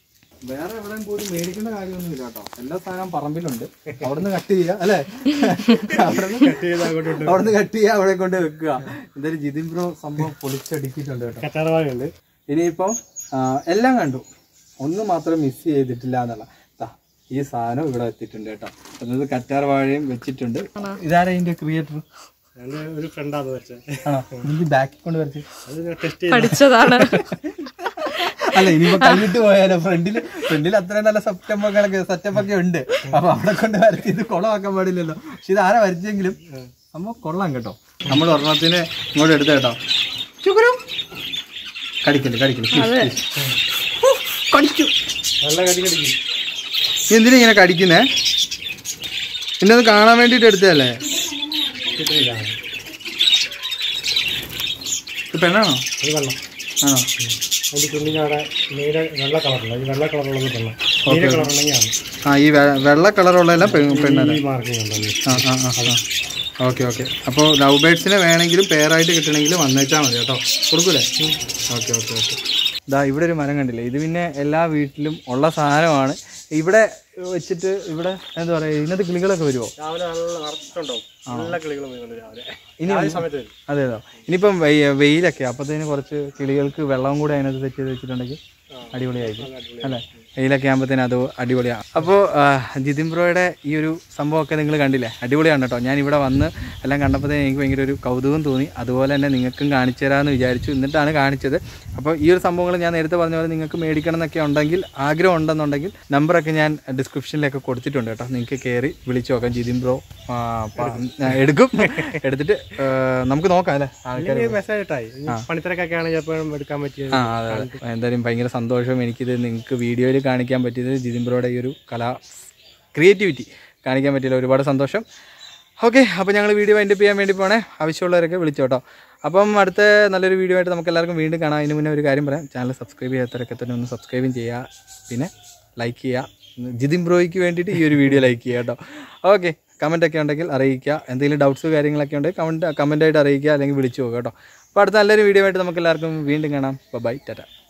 വേറെ എവിടെയും പോയി മേടിക്കേണ്ട കാര്യമൊന്നുമില്ല കേട്ടോ എല്ലാ സാധനവും പറമ്പിലുണ്ട് അവിടുന്ന് കട്ട് ചെയ്യുക അല്ലേ അവിടുന്ന് കട്ട് ചെയ്ത് അങ്ങോട്ട് ഇട്ട് അവിടുന്ന് കട്ട് ചെയ്യുക അവിടെ കൊണ്ട് വെക്കുക എന്തായാലും ജിതിൻ ബ്രോ സംഭവം പൊളിച്ചടിക്കിട്ടുണ്ട് കേട്ടോ കറ്റാർവാഴയുണ്ട് ഇനിയിപ്പം ആ, എല്ലാം കണ്ടു ഒന്ന് മാത്രം മിസ് ചെയ്തിട്ടില്ല എന്നുള്ള ദാ, ഈ സാധനം ഇവിടെ എത്തിയിട്ടുണ്ട് കേട്ടോ എന്നത് കറ്റാർ വാഴയും വെച്ചിട്ടുണ്ട് ഇതാരാ ഇതിന്റെ ക്രിയേറ്റർ എൻ്റെ ഒരു ഫ്രണ്ടാണ് വരച്ചത് ആണോ എനിക്ക് ബാക്കിൽ കൊണ്ട് വരച്ച് അത് ഞാൻ ടെസ്റ്റ് ചെയ്ത് പഠിച്ചതാണ് അല്ല ഇനിയിപ്പോ കൈവിട്ട് പോയാലോ ഫ്രണ്ടില് ഫ്രണ്ടിൽ അത്രയും നല്ല സെറ്റപ്പ് ഒക്കെ സെറ്റപ്പ് ഒക്കെ ഉണ്ട് അപ്പൊ അവിടെ കൊണ്ട് വരച്ച് ഇത് കുളമാക്കാൻ പാടില്ലല്ലോ പക്ഷെ ഇത് ആരാ വരച്ചെങ്കിലും നമ്മ കൊള്ളാം കേട്ടോ നമ്മൾ ഒരെണ്ണത്തിന് ഇങ്ങോട്ട് എടുത്ത കേട്ടോ ചുക്കുരു കടിക്കല് കടിക്കല് please, അതെ. please. ഹൂ, കടിച്ചു നല്ല കടി കടിക്കും നീ എന്തിനാ ഇങ്ങനെ കടിക്കുന്നേ പിന്നെ അത് കാണാൻ വേണ്ടിട്ട് എടുത്തതല്ലേ കിട്ടുന്നില്ല ഇത് പെണ്ണാണോ അത് വെള്ളം ആണോ അതിൻ്റെ ചുണ്ടിൻ്റെ അവിടെ നീല വെള്ള കളറുള്ള ഈ വെള്ള കളറുള്ളത് വെള്ളം നീല കളറുണ്ടെങ്കിൽ ആണ് ആ ഈ വെ- വെള്ള കളറുള്ളതെല്ലാം പെ- പെണ്ണല്ലേ ഈ മാർക്കിംഗ് ഉണ്ടോ ആ ആ ആ ഓക്കെ ഓക്കെ അപ്പോൾ ലവ് ബേഡ്സിനെ വേണമെങ്കിലും പെയറായിട്ട് കിട്ടണമെങ്കിൽ വന്നേച്ചാൽ മതി കേട്ടോ കൊടുക്കൂലേ ഓക്കെ ഓക്കെ ഓക്കെ ഇതാ ഇവിടെ ഒരു മരം കണ്ടില്ലേ ഇത് പിന്നെ എല്ലാ വീട്ടിലും ഉള്ള സാധനമാണ് ഇവിടെ വെച്ചിട്ട് ഇവിടെ എന്താ പറയുക ഇതിനകത്ത് കിളികളൊക്കെ വരുമോ രാവിലെ നല്ല നിറച്ചിട്ടുണ്ടാവും നല്ല കിളികളും വരുന്നുണ്ട് രാവിലെ ഇനി രാവിലെ സമയത്ത് വരും അതെ അതെ ഇനിയിപ്പം വെയ്- വെയിലൊക്കെ അപ്പോഴത്തേന് കുറച്ച് കിളികൾക്ക് വെള്ളം കൂടെ അതിനകത്ത് സെറ്റ് ചെയ്ത് വെച്ചിട്ടുണ്ടെങ്കിൽ അടിപൊളിയായിരിക്കും അല്ലേ വെയിലൊക്കെ ആകുമ്പോഴത്തേന് അത് അടിപൊളിയാണ് അപ്പോൾ ജിതിൻ ബ്രോയുടെ ഈ ഒരു സംഭവമൊക്കെ നിങ്ങൾ കണ്ടില്ലേ അടിപൊളിയാണ് കേട്ടോ ഞാൻ ഇവിടെ വന്ന് എല്ലാം കണ്ടപ്പോഴത്തേന് എനിക്ക് ഭയങ്കര ഒരു കൗതുകം തോന്നി അതുപോലെ തന്നെ നിങ്ങൾക്കും കാണിച്ചു തരാമെന്ന് വിചാരിച്ചു എന്നിട്ടാണ് കാണിച്ചത് അപ്പോൾ ഈ ഒരു സംഭവങ്ങൾ ഞാൻ നേരത്തെ പറഞ്ഞ പോലെ നിങ്ങൾക്ക് മേടിക്കണം എന്നൊക്കെ ഉണ്ടെങ്കിൽ ആഗ്രഹം ഉണ്ടെന്നുണ്ടെങ്കിൽ നമ്പറൊക്കെ ഞാൻ ഡിസ്ക്രിപ്ഷനിലൊക്കെ കൊടുത്തിട്ടുണ്ട് കേട്ടോ നിങ്ങൾക്ക് കയറി വിളിച്ചു നോക്കാം ജിതിൻ ബ്രോ ആ, പ- ആ, എടുക്കും എടുത്തിട്ട് ആ, നമുക്ക് നോക്കാം അല്ലേ ആൾക്കാർ അല്ലെങ്കിൽ മെസ്സേജ് ഇട്ടായി പണിത്തിരക്കൊക്കെ ആണെങ്കിൽ ചിലപ്പോഴും എടുക്കാൻ പറ്റിയത് ആ അതെ അതെ എന്തായാലും ഭയങ്കര സന്തോഷം എനിക്കിത് നിങ്ങൾക്ക് വീഡിയോയിൽ കാണിക്കാൻ പറ്റിയത് ജിതിൻ ബ്രോയുടെ ഈ ഒരു കലാ ക്രിയേറ്റിവിറ്റി കാണിക്കാൻ പറ്റിയില്ല ഒരുപാട് സന്തോഷം ഓക്കെ അപ്പോൾ ഞങ്ങൾ വീഡിയോ വൈൻഡപ്പ് ചെയ്യാൻ വേണ്ടി പോണേ ആവശ്യമുള്ളവരൊക്കെ വിളിച്ചു കേട്ടോ അപ്പം അടുത്ത നല്ലൊരു വീഡിയോ ആയിട്ട് നമുക്ക് എല്ലാവർക്കും വീണ്ടും കാണാം അതിന് മുന്നേ ഒരു കാര്യം പറയാം ചാനൽ സബ്സ്ക്രൈബ് ചെയ്യാത്തവരൊക്കെ തന്നെ ഒന്ന് സബ്സ്ക്രൈബും ചെയ്യുക പിന്നെ ലൈക്ക് ചെയ്യുക ജിതിൻ ബ്രോയ്ക്ക് വേണ്ടിയിട്ട് ഈ ഒരു വീഡിയോ ലൈക്ക് ചെയ്യുക കേട്ടോ ഓക്കെ കമൻ്റ് ഒക്കെ ഉണ്ടെങ്കിൽ അറിയിക്കുക എന്തെങ്കിലും ഡൗട്ട്സ് കാര്യങ്ങളൊക്കെ ഉണ്ടെങ്കിൽ കമൻറ്റ് കമൻ്റായിട്ട് അറിയിക്കുക അല്ലെങ്കിൽ വിളിച്ചു പോകുക കേട്ടോ അപ്പോൾ അടുത്ത നല്ലൊരു വീഡിയോ ആയിട്ട് നമുക്ക് എല്ലാവർക്കും വീണ്ടും കാണാം ബൈ ടാറ്റ